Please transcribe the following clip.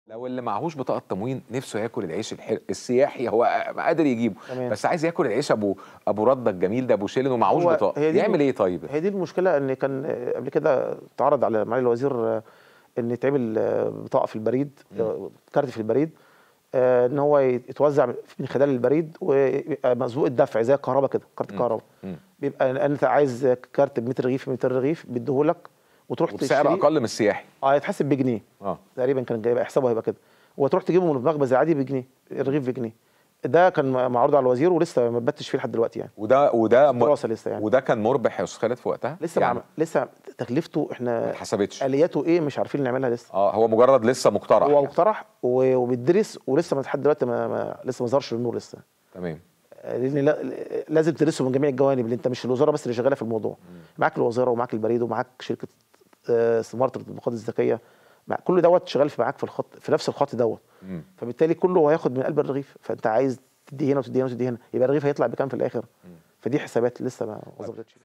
لو اللي معهوش بطاقه تموين نفسه ياكل العيش الحر السياحي هو قادر يجيبه تمام. بس عايز ياكل العيش ابو ابو رده الجميل ده ابو شيلن ومعهوش هو بطاقه هي دي يعمل الم- ايه طيب هي دي المشكله ان كان آه، قبل كده اتعرض على معالي الوزير آه، ان يتعمل آه، بطاقه في البريد آه، كارت في البريد آه، ان هو يتوزع من خلال البريد ويبقى مسبوق الدفع زي الكهرباء كده كارت الكهرباء مم. بيبقى انت عايز كارت ب 100 رغيف 200 رغيف بيديهولك وتروح وبسعر تشتريه. اقل من السياحي اه يتحسب بجنيه اه تقريبا كان جايبه حسابه هيبقى كده وتروح تجيبه من المخبز العادي بجنيه الرغيف بجنيه ده كان معروض على الوزير ولسه ما بتش فيه لحد دلوقتي يعني وده وده م... دراسه لسه يعني وده كان مربح يا استاذ خالد في وقتها لسه يعني مع... لسه تكلفته ما احنا اتحسبتش الياته ايه مش عارفين نعملها لسه اه هو مجرد لسه مقترح هو يعني. مقترح و- وبيدرس ولسه ما لحد دلوقتي ما... ما... لسه ما ظهرش للنور لسه تمام لان لا... لازم تدرسه من جميع الجوانب اللي انت مش الوزاره بس اللي شغاله في الموضوع معاك الوزاره ومعاك البريد ومعاك شركه آه، سمارت التطبيقات الذكيه مع كل دوت شغال في معاك في الخط في نفس الخط دوت مم. فبالتالي كله هياخد من قلب الرغيف فانت عايز تدي هنا وتدي هنا وتدي هنا يبقى الرغيف هيطلع بكام في الاخر فدي حسابات لسه ما ما ظبطتش